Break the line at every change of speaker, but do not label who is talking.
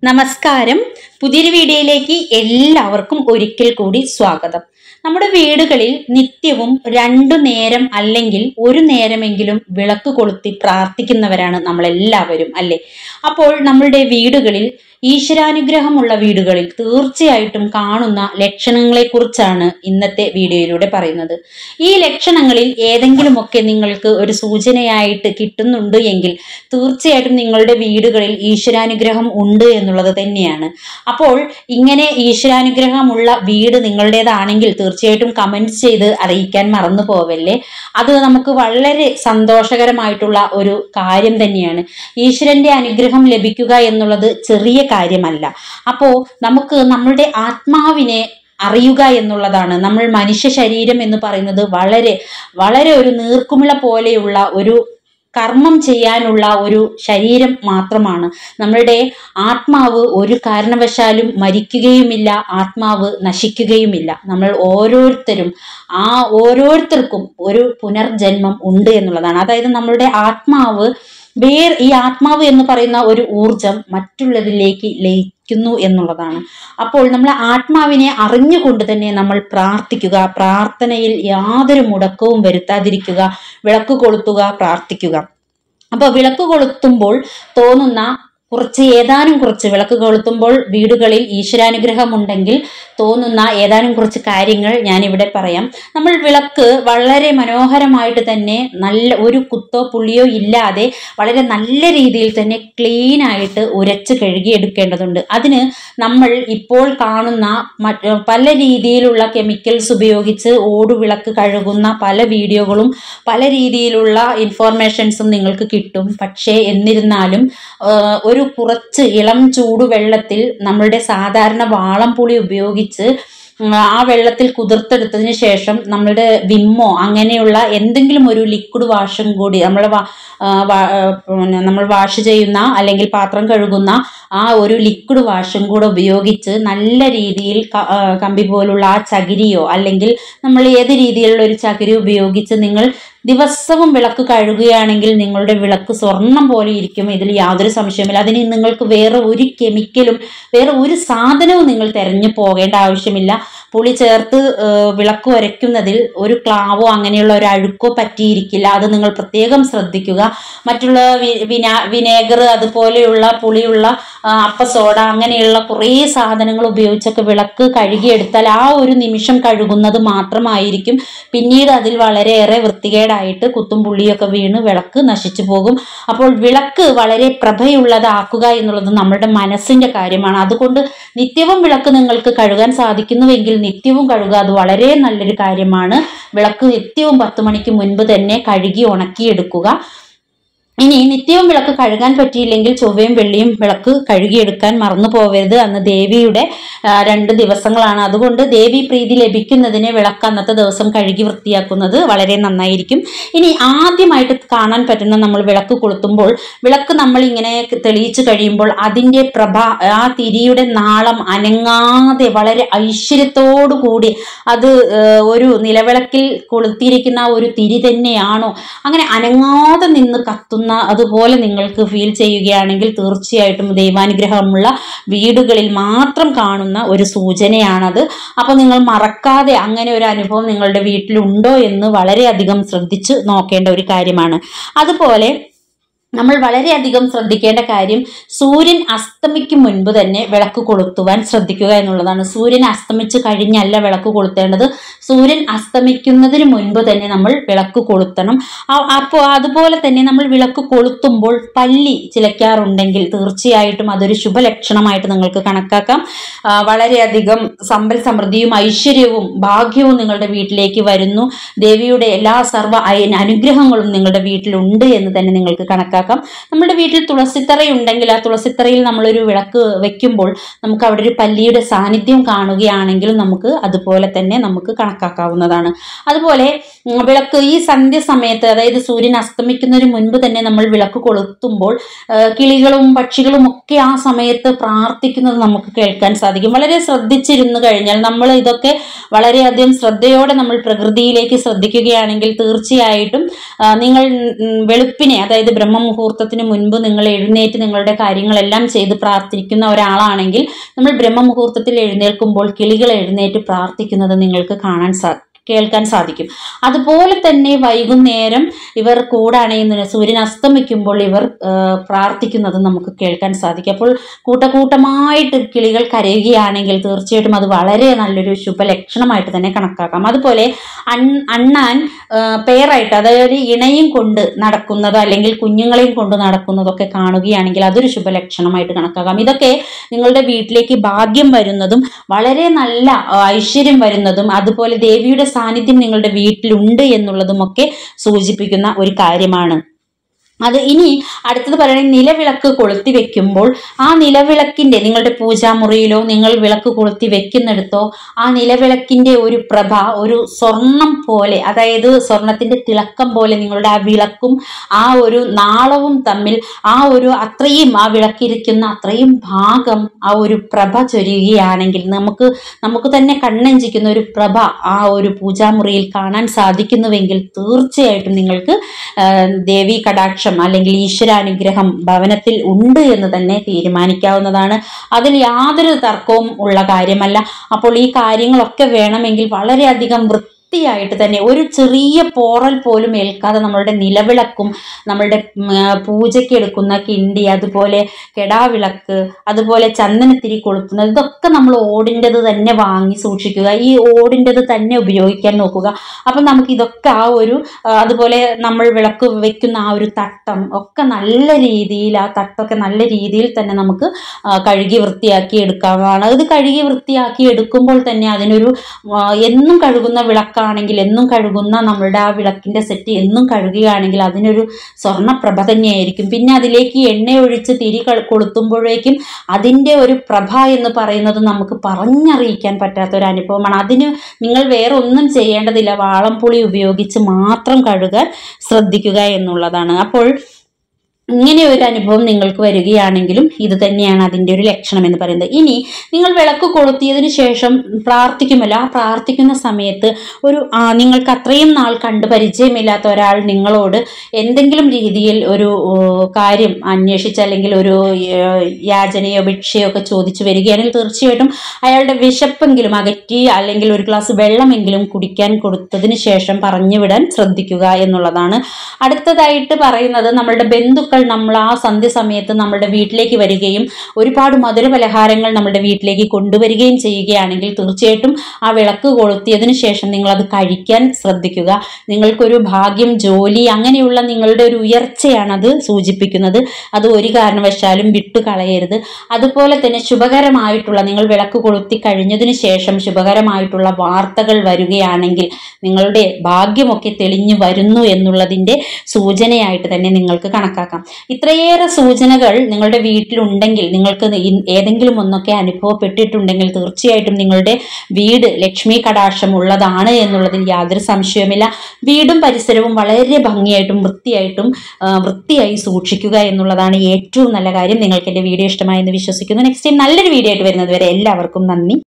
നമസ്കാരം പുതിയൊരു വീഡിയോയിലേക്ക് എല്ലാവർക്കും ഒരിക്കൽ കൂടി സ്വാഗതം നമ്മുടെ വീടുകളിൽ നിത്യവും രണ്ടു നേരം അല്ലെങ്കിൽ ഒരു നേരമെങ്കിലും വിളക്ക് കൊളുത്തി പ്രാർത്ഥിക്കുന്നവരാണ് നമ്മളെല്ലാവരും അല്ലേ അപ്പോൾ നമ്മളുടെ വീടുകളിൽ ഈശ്വരാനുഗ്രഹമുള്ള വീടുകളിൽ തീർച്ചയായിട്ടും കാണുന്ന ലക്ഷണങ്ങളെക്കുറിച്ചാണ് ഇന്നത്തെ വീഡിയോയിലൂടെ പറയുന്നത് ഈ ലക്ഷണങ്ങളിൽ ഏതെങ്കിലുമൊക്കെ നിങ്ങൾക്ക് ഒരു സൂചനയായിട്ട് കിട്ടുന്നുണ്ട് എങ്കിൽ തീർച്ചയായിട്ടും നിങ്ങളുടെ വീടുകളിൽ ഈശ്വരാനുഗ്രഹം ഉണ്ട് എന്നുള്ളത് തന്നെയാണ് അപ്പോൾ ഇങ്ങനെ ഈശ്വരാനുഗ്രഹമുള്ള വീട് നിങ്ങളുടേതാണെങ്കിൽ തീർച്ചയായിട്ടും കമൻറ്റ്സ് ചെയ്ത് അറിയിക്കാൻ മറന്നു പോവല്ലേ അത് നമുക്ക് വളരെ സന്തോഷകരമായിട്ടുള്ള ഒരു കാര്യം തന്നെയാണ് ഈശ്വരന്റെ അനുഗ്രഹം ലഭിക്കുക എന്നുള്ളത് ചെറിയ കാര്യമല്ല അപ്പോൾ നമുക്ക് നമ്മളുടെ ആത്മാവിനെ അറിയുക എന്നുള്ളതാണ് നമ്മൾ മനുഷ്യ ശരീരം എന്ന് പറയുന്നത് വളരെ വളരെ ഒരു നീർക്കുമിള പോലെയുള്ള ഒരു കർമ്മം ചെയ്യാനുള്ള ഒരു ശരീരം മാത്രമാണ് നമ്മളുടെ ആത്മാവ് ഒരു കാരണവശാലും മരിക്കുകയുമില്ല ആത്മാവ് നശിക്കുകയുമില്ല നമ്മൾ ഓരോരുത്തരും ആ ഓരോരുത്തർക്കും ഒരു പുനർജന്മം ഉണ്ട് എന്നുള്ളതാണ് അതായത് നമ്മളുടെ ആത്മാവ് വേറെ ഈ ആത്മാവ് എന്ന് പറയുന്ന ഒരു ഊർജം മറ്റുള്ളതിലേക്ക് ലയിക്കുന്നു എന്നുള്ളതാണ് അപ്പോൾ നമ്മൾ ആത്മാവിനെ അറിഞ്ഞുകൊണ്ട് തന്നെ നമ്മൾ പ്രാർത്ഥിക്കുക പ്രാർത്ഥനയിൽ യാതൊരു മുടക്കവും വരുത്താതിരിക്കുക വിളക്ക് കൊളുത്തുക പ്രാർത്ഥിക്കുക അപ്പോൾ വിളക്ക് കൊളുത്തുമ്പോൾ തോന്നുന്ന കുറച്ച് ഏതാനും കുറച്ച് വിളക്ക് കൊളുത്തുമ്പോൾ വീടുകളിൽ ഈശ്വരാനുഗ്രഹം ഉണ്ടെങ്കിൽ തോന്നുന്ന ഏതാനും കുറച്ച് കാര്യങ്ങൾ ഞാനിവിടെ പറയാം നമ്മൾ വിളക്ക് വളരെ മനോഹരമായിട്ട് തന്നെ നല്ല ഒരു കുത്തോ പുള്ളിയോ ഇല്ലാതെ വളരെ നല്ല രീതിയിൽ തന്നെ ക്ലീൻ ആയിട്ട് ഉരച്ച് കഴുകിയെടുക്കേണ്ടതുണ്ട് അതിന് നമ്മൾ ഇപ്പോൾ കാണുന്ന മറ്റ് പല രീതിയിലുള്ള കെമിക്കൽസ് ഉപയോഗിച്ച് ഓടുവിളക്ക് കഴുകുന്ന പല വീഡിയോകളും പല രീതിയിലുള്ള ഇൻഫോർമേഷൻസും നിങ്ങൾക്ക് കിട്ടും പക്ഷേ എന്നിരുന്നാലും ആഹ്, ഒരു കുറച്ച് ഇളം ചൂടുവെള്ളത്തിൽ നമ്മളുടെ സാധാരണ വാളം പുളി ഉപയോഗിച്ച് ഉം, ആ വെള്ളത്തിൽ കുതിർത്തെടുത്തതിന് ശേഷം നമ്മളുടെ വിമ്മോ അങ്ങനെയുള്ള എന്തെങ്കിലും ഒരു ലിക്വിഡ് വാഷും കൂടി നമ്മൾ പിന്നെ നമ്മൾ വാഷ് ചെയ്യുന്ന അല്ലെങ്കിൽ പാത്രം കഴുകുന്ന ആ ഒരു ലിക്വിഡ് വാഷും കൂടെ ഉപയോഗിച്ച് നല്ല രീതിയിൽ ക- ആ, കമ്പി പോലുള്ള ആ ചകിരിയോ അല്ലെങ്കിൽ നമ്മൾ ഏത് രീതിയിലുള്ള ഒരു ചകിരി ഉപയോഗിച്ച് നിങ്ങൾ ദിവസവും വിളക്ക് കഴുകുകയാണെങ്കിൽ നിങ്ങളുടെ വിളക്ക് സ്വർണം പോലെ ഇരിക്കും ഇതിൽ യാതൊരു സംശയമില്ല അതിന് നിങ്ങൾക്ക് വേറെ ഒരു കെമിക്കലും വേറെ ഒരു സാധനവും നിങ്ങൾ തെരഞ്ഞു പോകേണ്ട ആവശ്യമില്ല പുളി ചേർത്ത് ആ, വിളക്ക് ഉരയ്ക്കുന്നതിൽ ഒരു ക്ലാവോ അങ്ങനെയുള്ള ഒരു അഴുക്കോ പറ്റിയിരിക്കില്ല അത് നിങ്ങൾ പ്രത്യേകം ശ്രദ്ധിക്കുക മറ്റുള്ള വി- വിനാ വിനേഗർ അതുപോലെയുള്ള പുളിയുള്ള ആ, അപ്പസോഡ അങ്ങനെയുള്ള കുറേ സാധനങ്ങൾ ഉപയോഗിച്ചൊക്കെ വിളക്ക് കഴുകിയെടുത്താൽ ആ ഒരു നിമിഷം കഴുകുന്നത് മാത്രമായിരിക്കും പിന്നീട് അതിൽ വളരെയേറെ വൃത്തികേടായിട്ട് കുത്തും പുള്ളിയൊക്കെ വീണ് വിളക്ക് നശിച്ചു പോകും അപ്പോൾ വിളക്ക് വളരെ പ്രഭയുള്ളതാക്കുക എന്നുള്ളത് നമ്മുടെ മനസ്സിന്റെ കാര്യമാണ് അതുകൊണ്ട് നിത്യവും വിളക്ക് നിങ്ങൾക്ക് കഴുകാൻ സാധിക്കുന്നുവെങ്കിൽ നിത്യവും കഴുകുക അത് വളരെ നല്ലൊരു കാര്യമാണ് വിളക്ക് നിത്യവും പത്ത് മണിക്ക് മുൻപ് തന്നെ കഴുകി ഉണക്കിയെടുക്കുക ഇനി നിത്യവും വിളക്ക് കഴുകാൻ പറ്റിയില്ലെങ്കിൽ ചൊവ്വയും വെള്ളിയും വിളക്ക് കഴുകിയെടുക്കാൻ മറന്നു പോകരുത് അന്ന് ദേവിയുടെ ആ, രണ്ട് ദിവസങ്ങളാണ് അതുകൊണ്ട് ദേവി പ്രീതി ലഭിക്കുന്നതിന് വിളക്ക് അന്നത്തെ ദിവസം കഴുകി വൃത്തിയാക്കുന്നത് വളരെ നന്നായിരിക്കും ഇനി ആദ്യമായിട്ട് കാണാൻ പറ്റുന്ന നമ്മൾ വിളക്ക് കൊളുത്തുമ്പോൾ വിളക്ക് നമ്മൾ ഇങ്ങനെ തെളിയിച്ചു കഴിയുമ്പോൾ അതിൻ്റെ പ്രഭ ആ തിരിയുടെ നാളം അനങ്ങാതെ വളരെ ഐശ്വര്യത്തോടു കൂടി അത് ഏഹ്, ഒരു നിലവിളക്കിൽ കൊളുത്തിയിരിക്കുന്ന ആ ഒരു തിരി തന്നെയാണോ അങ്ങനെ അനങ്ങാതെ നിന്ന് കത്തുന്ന അതുപോലെ നിങ്ങൾക്ക് ഫീൽ ചെയ്യുകയാണെങ്കിൽ തീർച്ചയായിട്ടും ദൈവാനുഗ്രഹമുള്ള വീടുകളിൽ മാത്രം കാണുന്ന ഒരു സൂചനയാണത് അപ്പോൾ നിങ്ങൾ മറക്കാതെ അങ്ങനെ ഒരു അനുഭവം നിങ്ങളുടെ വീട്ടിലുണ്ടോ എന്ന് വളരെയധികം ശ്രദ്ധിച്ച് നോക്കേണ്ട ഒരു കാര്യമാണ് അതുപോലെ നമ്മൾ വളരെയധികം ശ്രദ്ധിക്കേണ്ട കാര്യം സൂര്യൻ അസ്തമിക്കും മുൻപ് തന്നെ വിളക്ക് കൊളുത്തുവാൻ ശ്രദ്ധിക്കുക എന്നുള്ളതാണ് സൂര്യൻ അസ്തമിച്ച് കഴിഞ്ഞല്ല വിളക്ക് കൊളുത്തേണ്ടത് സൂര്യൻ അസ്തമിക്കുന്നതിന് മുൻപ് തന്നെ നമ്മൾ വിളക്ക് കൊളുത്തണം ആ- അപ്പോൾ അതുപോലെ തന്നെ നമ്മൾ വിളക്ക് കൊളുത്തുമ്പോൾ പല്ലി ചിലയ്ക്കാറുണ്ടെങ്കിൽ തീർച്ചയായിട്ടും അതൊരു ശുഭലക്ഷണമായിട്ട് നിങ്ങൾക്ക് കണക്കാക്കാം ആ, വളരെയധികം സമ്പൽ സമൃദ്ധിയും ഐശ്വര്യവും ഭാഗ്യവും നിങ്ങളുടെ വീട്ടിലേക്ക് വരുന്നു ദേവിയുടെ എല്ലാ സർവ്വ ഐ- അനുഗ്രഹങ്ങളും നിങ്ങളുടെ വീട്ടിലുണ്ട് എന്ന് തന്നെ നിങ്ങൾക്ക് കണക്കാക്കാം നമ്മുടെ വീട്ടിൽ തുളസിത്തറ ഉണ്ടെങ്കിൽ ആ തുളസിത്തറയിൽ നമ്മളൊരു വിളക്ക് വെക്കുമ്പോൾ നമുക്ക് അവിടെ ഒരു പല്ലിയുടെ സാന്നിധ്യം കാണുകയാണെങ്കിൽ നമുക്ക് അതുപോലെ തന്നെ നമുക്ക് കണക്കാക്കാവുന്നതാണ് അതുപോലെ ഉം, വിളക്ക് ഈ സന്ധ്യ സമയത്ത് അതായത് സൂര്യൻ അസ്തമിക്കുന്നതിന് മുൻപ് തന്നെ നമ്മൾ വിളക്ക് കൊളുത്തുമ്പോൾ ആ, കിളികളും പക്ഷികളും ഒക്കെ ആ സമയത്ത് പ്രാർത്ഥിക്കുന്നത് നമുക്ക് കേൾക്കാൻ സാധിക്കും വളരെ ശ്രദ്ധിച്ചിരുന്നു കഴിഞ്ഞാൽ നമ്മൾ ഇതൊക്കെ വളരെയധികം ശ്രദ്ധയോടെ നമ്മൾ പ്രകൃതിയിലേക്ക് ശ്രദ്ധിക്കുകയാണെങ്കിൽ തീർച്ചയായിട്ടും ആ, നിങ്ങൾ ഉം, വെളുപ്പിനെ അതായത് ബ്രഹ്മ ബ്രഹ്മമുഹൂർത്തത്തിന് മുൻപ് നിങ്ങൾ എഴുന്നേറ്റ് നിങ്ങളുടെ കാര്യങ്ങളെല്ലാം ചെയ്ത് പ്രാർത്ഥിക്കുന്ന ഒരാളാണെങ്കിൽ നമ്മൾ ബ്രഹ്മമുഹൂർത്തത്തിൽ എഴുന്നേൽക്കുമ്പോൾ കിളികൾ എഴുന്നേറ്റ് പ്രാർത്ഥിക്കുന്നത് നിങ്ങൾക്ക് കാണാൻ സാ കേൾക്കാൻ സാധിക്കും അതുപോലെ തന്നെ വൈകുന്നേരം ഇവർ കൂടണയുന്ന സൂര്യൻ അസ്തമിക്കുമ്പോൾ ഇവർ ആ, പ്രാർത്ഥിക്കുന്നത് നമുക്ക് കേൾക്കാൻ സാധിക്കും അപ്പോൾ കൂട്ടക്കൂട്ടമായിട്ട് കിളികൾ കരയുകയാണെങ്കിൽ തീർച്ചയായിട്ടും അത് വളരെ നല്ലൊരു ശുഭലക്ഷണമായിട്ട് തന്നെ കണക്കാക്കാം അതുപോലെ അൺ അണ്ണാൻ ആ, പെയറായിട്ട് അതായത് ഇണയും കൊണ്ട് നടക്കുന്നത് അല്ലെങ്കിൽ കുഞ്ഞുങ്ങളെയും കൊണ്ട് നടക്കുന്നതൊക്കെ കാണുകയാണെങ്കിൽ അതൊരു ശുഭലക്ഷണമായിട്ട് കണക്കാക്കാം ഇതൊക്കെ നിങ്ങളുടെ വീട്ടിലേക്ക് ഭാഗ്യം വരുന്നതും വളരെ നല്ല ആ, ഐശ്വര്യം വരുന്നതും അതുപോലെ ദേവിയുടെ സാന്നിധ്യം നിങ്ങളുടെ വീട്ടിലുണ്ട് എന്നുള്ളതുമൊക്കെ സൂചിപ്പിക്കുന്ന ഒരു കാര്യമാണ് അത് ഇനി അടുത്തത് പറയുന്നത് നിലവിളക്ക് കൊളുത്തി വെക്കുമ്പോൾ ആ നിലവിളക്കിന്റെ നിങ്ങളുടെ പൂജാമുറിയിലോ നിങ്ങൾ വിളക്ക് കൊളുത്തി വെക്കുന്നിടത്തോ ആ നിലവിളക്കിന്റെ ഒരു പ്രഭ ഒരു സ്വർണം പോലെ അതായത് സ്വർണത്തിന്റെ തിളക്കം പോലെ നിങ്ങളുടെ ആ വിളക്കും ആ ഒരു നാളവും തമ്മിൽ ആ ഒരു അത്രയും ആ വിളക്കിരിക്കുന്ന അത്രയും ഭാഗം ആ ഒരു പ്രഭ ചൊരിയുകയാണെങ്കിൽ നമുക്ക് നമുക്ക് തന്നെ കണ്ണഞ്ചിക്കുന്ന ഒരു പ്രഭ ആ ഒരു പൂജാമുറിയിൽ കാണാൻ സാധിക്കുന്നുവെങ്കിൽ തീർച്ചയായിട്ടും നിങ്ങൾക്ക് ആ, ദേവീ കടാക്ഷം അല്ലെങ്കിൽ ഈശ്വരാനുഗ്രഹം ഭവനത്തിൽ ഉണ്ട് എന്ന് തന്നെ തീരുമാനിക്കാവുന്നതാണ് അതിൽ യാതൊരു തർക്കവും ഉള്ള കാര്യമല്ല അപ്പോൾ ഈ കാര്യങ്ങളൊക്കെ വേണമെങ്കിൽ വളരെയധികം വൃത്തിയായിട്ട് തന്നെ ഒരു ചെറിയ പോറൽ പോലും ഏൽക്കാതെ നമ്മളുടെ നിലവിളക്കും നമ്മളുടെ ഉം, ആ, പൂജയ്ക്ക് എടുക്കുന്ന കിണ്ടി അതുപോലെ കെടാവിളക്ക് അതുപോലെ ചന്ദനത്തിരി കൊളുത്തുന്നത് ഇതൊക്കെ നമ്മൾ ഓടിൻ്റെത് തന്നെ വാങ്ങി സൂക്ഷിക്കുക ഈ ഓടിൻ്റെത് തന്നെ ഉപയോഗിക്കാൻ നോക്കുക അപ്പം നമുക്ക് ഇതൊക്കെ ആ ഒരു ആ, അതുപോലെ നമ്മൾ വിളക്ക് വെക്കുന്ന ആ ഒരു തട്ടം ഒക്കെ നല്ല രീതിയിൽ ആ തട്ടൊക്കെ നല്ല രീതിയിൽ തന്നെ നമുക്ക് ആ, കഴുകി വൃത്തിയാക്കി എടുക്കാവുന്നതാണ് ഇത് കഴുകി വൃത്തിയാക്കി എടുക്കുമ്പോൾ തന്നെ അതിനൊരു ആ, എന്നും കഴുകുന്ന വിളക്കാണെങ്കിൽ എന്നും കഴുകുന്ന നമ്മളുടെ ആ വിളക്കിൻ്റെ സെറ്റ് എന്നും കഴുകുകയാണെങ്കിൽ അതിനൊരു സ്വർണ്ണപ്രഭ തന്നെയായിരിക്കും പിന്നെ അതിലേക്ക് എണ്ണ ഒഴിച്ച് തിരി ക- കൊളുത്തുമ്പോഴേക്കും അതിൻ്റെ ഒരു പ്രഭ എന്ന് പറയുന്നത് നമുക്ക് പറഞ്ഞറിയിക്കാൻ പറ്റാത്ത ഒരു അനുഭവമാണ് അതിന് നിങ്ങൾ വേറെ ഒന്നും ചെയ്യേണ്ടതില്ല വാളംപുളി ഉപയോഗിച്ച് മാത്രം കഴുകാൻ ശ്രദ്ധിക്കുക എന്നുള്ളതാണ് അപ്പോൾ ഇങ്ങനെ ഒരു അനുഭവം നിങ്ങൾക്ക് വരികയാണെങ്കിലും ഇത് തന്നെയാണ് അതിൻ്റെ ഒരു ലക്ഷണം എന്ന് പറയുന്നത് ഇനി നിങ്ങൾ വിളക്ക് കൊളുത്തിയതിന് ശേഷം പ്രാർത്ഥിക്കുമല്ലോ ആ പ്രാർത്ഥിക്കുന്ന സമയത്ത് ഒരു ആ, നിങ്ങൾക്ക് അത്രയും നാൾ കണ്ട് പരിചയമില്ലാത്ത ഒരാൾ നിങ്ങളോട് എന്തെങ്കിലും രീതിയിൽ ഒരു ഓ, കാര്യം അന്വേഷിച്ച് അല്ലെങ്കിൽ ഒരു ഏ, യാചനയോ ഭിക്ഷയോ ഒക്കെ ചോദിച്ചു വരികയാണെങ്കിൽ തീർച്ചയായിട്ടും അയാളുടെ വിശപ്പെങ്കിലും അകറ്റി അല്ലെങ്കിൽ ഒരു ഗ്ലാസ് വെള്ളമെങ്കിലും കുടിക്കാൻ കൊടുത്തതിന് ശേഷം പറഞ്ഞു വിടാൻ ശ്രദ്ധിക്കുക എന്നുള്ളതാണ് അടുത്തതായിട്ട് പറയുന്നത് നമ്മളുടെ ബന്ധുക്കൾ നമ്മൾ ആ സന്ധ്യ സമയത്ത് നമ്മളുടെ വീട്ടിലേക്ക് വരികയും ഒരുപാട് മധുര പലഹാരങ്ങൾ നമ്മുടെ വീട്ടിലേക്ക് കൊണ്ടുവരികയും ചെയ്യുകയാണെങ്കിൽ തീർച്ചയായിട്ടും ആ വിളക്ക് കൊളുത്തിയതിന് ശേഷം നിങ്ങൾ അത് കഴിക്കാൻ ശ്രദ്ധിക്കുക നിങ്ങൾക്കൊരു ഭാഗ്യം ജോലി അങ്ങനെയുള്ള നിങ്ങളുടെ ഒരു ഉയർച്ചയാണ് അത് സൂചിപ്പിക്കുന്നത് അത് ഒരു കാരണവശാലും വിട്ടുകളയരുത് അതുപോലെ തന്നെ ശുഭകരമായിട്ടുള്ള നിങ്ങൾ വിളക്ക് കൊളുത്തി കഴിഞ്ഞതിന് ശേഷം ശുഭകരമായിട്ടുള്ള വാർത്തകൾ വരികയാണെങ്കിൽ നിങ്ങളുടെ ഭാഗ്യമൊക്കെ തെളിഞ്ഞു വരുന്നു എന്നുള്ളതിൻ്റെ സൂചനയായിട്ട് തന്നെ നിങ്ങൾക്ക് കണക്കാക്കാം ഇത്രയേറെ സൂചനകൾ നിങ്ങളുടെ വീട്ടിലുണ്ടെങ്കിൽ നിങ്ങൾക്ക് ഇ- ഏതെങ്കിലും ഒന്നൊക്കെ അനുഭവപ്പെട്ടിട്ടുണ്ടെങ്കിൽ തീർച്ചയായിട്ടും നിങ്ങളുടെ വീട് ലക്ഷ്മി കടാക്ഷം ഉള്ളതാണ് എന്നുള്ളതിൽ യാതൊരു സംശയവുമില്ല വീടും പരിസരവും വളരെ ഭംഗിയായിട്ടും വൃത്തിയായിട്ടും ആ, വൃത്തിയായി സൂക്ഷിക്കുക എന്നുള്ളതാണ് ഏറ്റവും നല്ല കാര്യം നിങ്ങൾക്ക് എൻ്റെ വീഡിയോ ഇഷ്ടമായെന്ന് വിശ്വസിക്കുന്നു നെക്സ്റ്റ് ടൈം നല്ലൊരു വീഡിയോ ആയിട്ട് വരുന്നത് വരെ എല്ലാവർക്കും നന്ദി